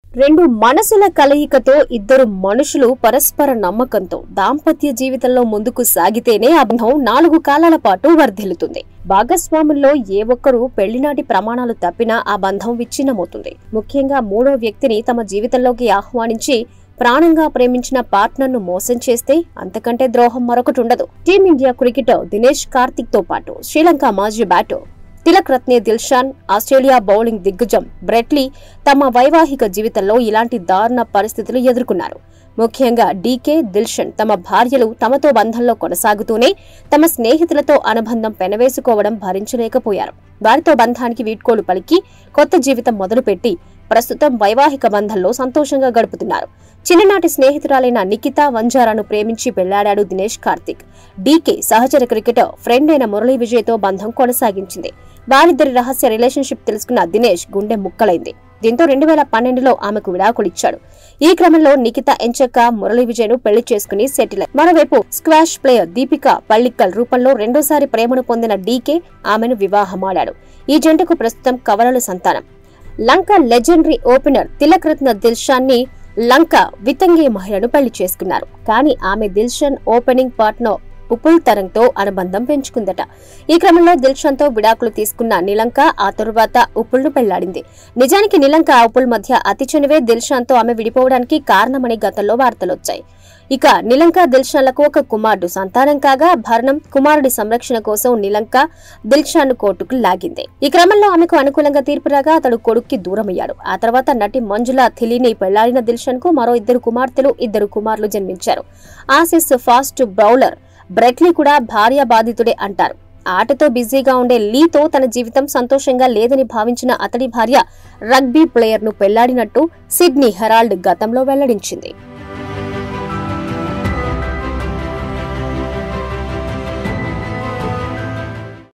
రెండు మనసుల కలయికతో ఇద్దరు మనుషులు పరస్పర నమ్మకంతో దాంపత్య జీవితంలో ముందుకు సాగితేనే ఆ బంధం నాలుగు కాలాల పాటు వర్ధిల్లుతుంది భాగస్వాముల్లో ఏ ఒక్కరూ పెళ్లినాటి ప్రమాణాలు తప్పినా ఆ బంధం విచ్ఛిన్నమవుతుంది ముఖ్యంగా మూడో వ్యక్తిని తమ జీవితంలోకి ఆహ్వానించి ప్రాణంగా ప్రేమించిన పార్ట్నర్ ను మోసం చేస్తే అంతకంటే ద్రోహం మరొకటి ఉండదు టీమిండియా క్రికెటర్ దినేష్ కార్తిక్ తో పాటు శ్రీలంక మాజీ batter Tillakaratne Dilshan Australia bowling దిగ్గజం బ్రెట్లీ తమ వైవాహిక జీవితంలో ఇలాంటి దారుణ పరిస్థితులు ఎదుర్కొన్నారు ముఖ్యంగా డీకే దిల్షన్ తమ భార్యలు తమతో బంధంలో కొనసాగుతూనే తమ స్నేహితులతో అనుబంధం పెనవేసుకోవడం భరించలేకపోయారు వారితో బంధానికి వీడ్కోలు పలికి కొత్త జీవితం మొదలుపెట్టి ప్రస్తుతం వైవాహిక బంధంలో సంతోషంగా గడుపుతున్నారు చిన్ననాటి స్నేహితురాలైన నిఖితా వంజారాను ప్రేమించి పెళ్లాడాడు దినేష్ కార్తిక్ డీకే సహచర క్రికెటర్ ఫ్రెండ్ అయిన మురళీ విజయ్తో బంధం కొనసాగించింది వారిద్దరి రహస్య రిలేషన్షిప్ తెలుసుకున్న దినేష్ గుండె ముక్కలైంది దీంతో రెండు వేల పన్నెండులో ఆమెకు విడాకులిచ్చాడు ఈ క్రమంలో నిఖిత ఎంచక్క మురళీ విజయ్ను పెళ్లి చేసుకుని సెటిల్ అయ్యారు. మరోవైపు స్క్వాష్ ప్లేయర్ దీపిక పల్లిక్కల్ రూపంలో రెండోసారి ప్రేమను పొందిన డీకే ఆమెను వివాహమాడాడు ఈ జంటకు ప్రస్తుతం కవలలు సంతానం Lanka legendary opener Tillakaratne దిల్షాన్ని లంక వితంగి మహిళను పెళ్లి చేసుకున్నారు కానీ ఆమె దిల్షన్ ఓపెనింగ్ పార్ట్నర్ ఉపుల్ తరంగ్తో అనుబంధం పెంచుకుందట ఈ క్రమంలో దిల్షన్తో విడాకులు తీసుకున్న నిలంక ఆ తరువాత ఉపుల్ను పెళ్లాడింది నిజానికి నిలంక ఉపుల్ మధ్య అతి చనువే దిల్షాన్తో ఆమె విడిపోవడానికి కారణమని గతంలో వార్తలొచ్చాయి ఇక నిలంక దిల్షాన్లకు ఒక కుమారుడు సంతానం కాగా భరణం కుమారుడి సంరక్షణ కోసం నిలంక దిల్షాన్ కోర్టుకు లాగింది ఈ క్రమంలో ఆమెకు అనుకూలంగా తీర్పు రాగా అతడు కొడుక్కి దూరమయ్యాడు ఆ తర్వాత నటి మంజుల థిలీని పెళ్లాడిన దిల్షన్ కు మరో ఇద్దరు కుమార్తెలు ఇద్దరు కుమారులు జన్మించారు ఆసిస్ ఫాస్ట్ బౌలర్ బ్రెట్లీ కూడా భార్య బాధితుడే అంటారు ఆటతో బిజీగా ఉండే లీతో తన జీవితం సంతోషంగా లేదని భావించిన అతడి భార్య రగ్బీ ప్లేయర్ ను పెళ్లాడినట్టు సిడ్నీ హెరాల్డ్ గతంలో వెల్లడించింది